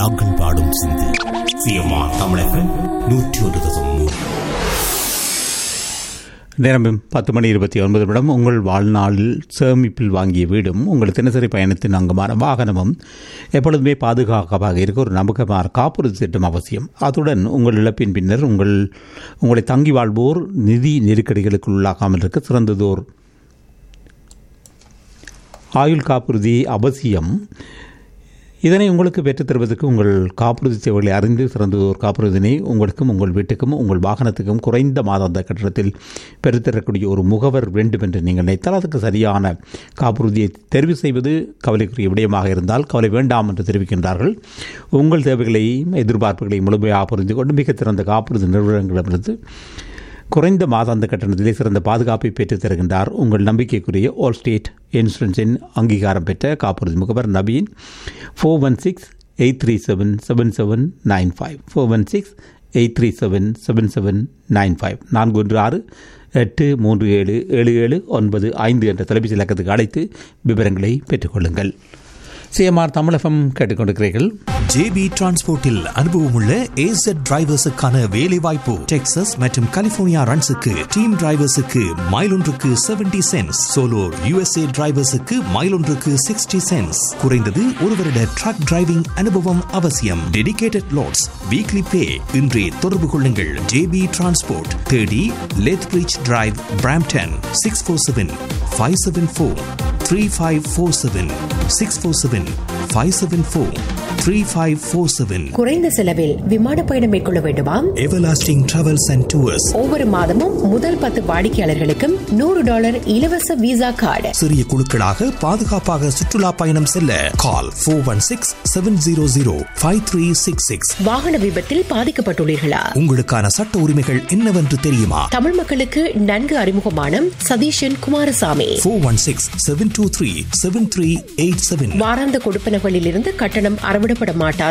ராகங்கள் பாடும் சிந்து சிஎம்ஆ தமிழகம் நூற்றி ஒரு தசம் மூணு நேரம் பத்து மணி இருபத்தி ஒன்பது நிமிடம் உங்கள் வாழ்நாளில் சேமிப்பில் வாங்கிய வீடும் உங்கள் தினசரி பயணத்தின் அங்கமான வாகனமும் எப்பொழுதுமே பாதுகாப்பாக இருக்க ஒரு நம்பகமான காப்புறுதி திட்டம் அவசியம் அத்துடன் உங்கள் இழப்பின் பின்னர் உங்கள் உங்களை தங்கி வாழ்வோர் நிதி நெருக்கடிகளுக்கு உள்ளாகாமல் இருக்க சிறந்ததோர் ஆயுள் காப்புறுதி அவசியம் இதனை உங்களுக்கு பெற்றுத் தருவதற்கு உங்கள் காப்புறுதி சேவைகளை அறிந்து சிறந்ததோர் காப்புறுதினை உங்களுக்கும் உங்கள் வீட்டுக்கும் உங்கள் வாகனத்துக்கும் குறைந்த மாதாந்த கட்டணத்தில் பெற்றுத்தரக்கூடிய ஒரு முகவர் வேண்டும் என்று நீங்கள் நினைத்தால் அதுக்கு சரியான காப்புறுதியை தெரிவு செய்வது கவலைக்குரிய விடயமாக இருந்தால் கவலை வேண்டாம் என்று தெரிவிக்கின்றார்கள் உங்கள் தேவைகளையும் எதிர்பார்ப்புகளையும் முழுமையாக புரிந்து கொண்டு மிகச் சிறந்த காப்புறுதி நிறுவனங்களிடமிருந்து குறைந்த மாதாந்த கட்டணத்திலே சிறந்த பாதுகாப்பை பெற்றுத் தருகின்றார் உங்கள் நம்பிக்கைக்குரிய ஆல் ஸ்டேட் இன்சூரன்ஸின் அங்கீகாரம் பெற்ற காப்புறுதி முகவர் Nabin four one six eight three seven seven seven nine five four one six eight three seven seven seven nine five நான்கு ஒன்று ஆறு எட்டு மூன்று ஏழு ஏழு ஏழு ஒன்பது ஐந்து என்ற தொலைபேசி இலக்கத்துக்கு அழைத்து விவரங்களை பெற்றுக்கொள்ளுங்கள் சிஎம்ஆர் தமிழகம் கேட்டுக்கொண்டிருக்கிறீர்கள் ஜேபி டிரான்ஸ்போர்ட்டில் அனுபவமுள்ள AZ டிரைவர்ஸுக்கான வேலை வாய்ப்பு டெக்சஸ் மற்றும் கலிபோர்னியா ரன்ஸுக்கு டீம் டிரைவர்ஸுக்கு மைல் ஒன்றுக்கு செவன்டி சென்ஸ் சோலோ யுஎஸ்ஏ டிரைவர்ஸுக்கு மைல் ஒன்றுக்கு சிக்ஸ்டி சென்ஸ் குறைந்தது ஒரு வருட ட்ரக் டிரைவிங் அனுபவம் அவசியம் டெடிகேட்டட் லோட்ஸ் வீக்லி பே இன்றே தொடர்பு கொள்ளுங்கள் ஜேபி டிரான்ஸ்போர்ட் தேடி Lethbridge drive Brampton six four seven five seven four three five four seven six four seven five seven four three five four seven குறைந்த செலவில் விமான பயணம் மேற்கொள்ள வேண்டுமா எவர்லாஸ்டிங் டிராவல்ஸ் அண்ட் டூர்ஸ் ஒவ்வொரு மாதமும் முதல் பத்து வாடிக்கையாளர்களுக்கும் நூறு டாலர் இலவச விசா கார்டு சிறிய குழுக்களாக பாதுகாப்பாக சுற்றுலா பயணம் செல்ல call four one six seven zero zero five three six six வாகன விபத்தில் பாதிக்கப்பட்டுள்ளீர்களா உங்களுக்கான சட்ட உரிமைகள் என்னவென்று தெரியுமா தமிழ் மக்களுக்கு நன்கு அறிமுகமான Satheeshan Kumarasamy four one six seven two three seven three eight seven வாராந்த கொடுப்பனகளில் இருந்து கட்டணம் அறவிடப்பட மாட்டாது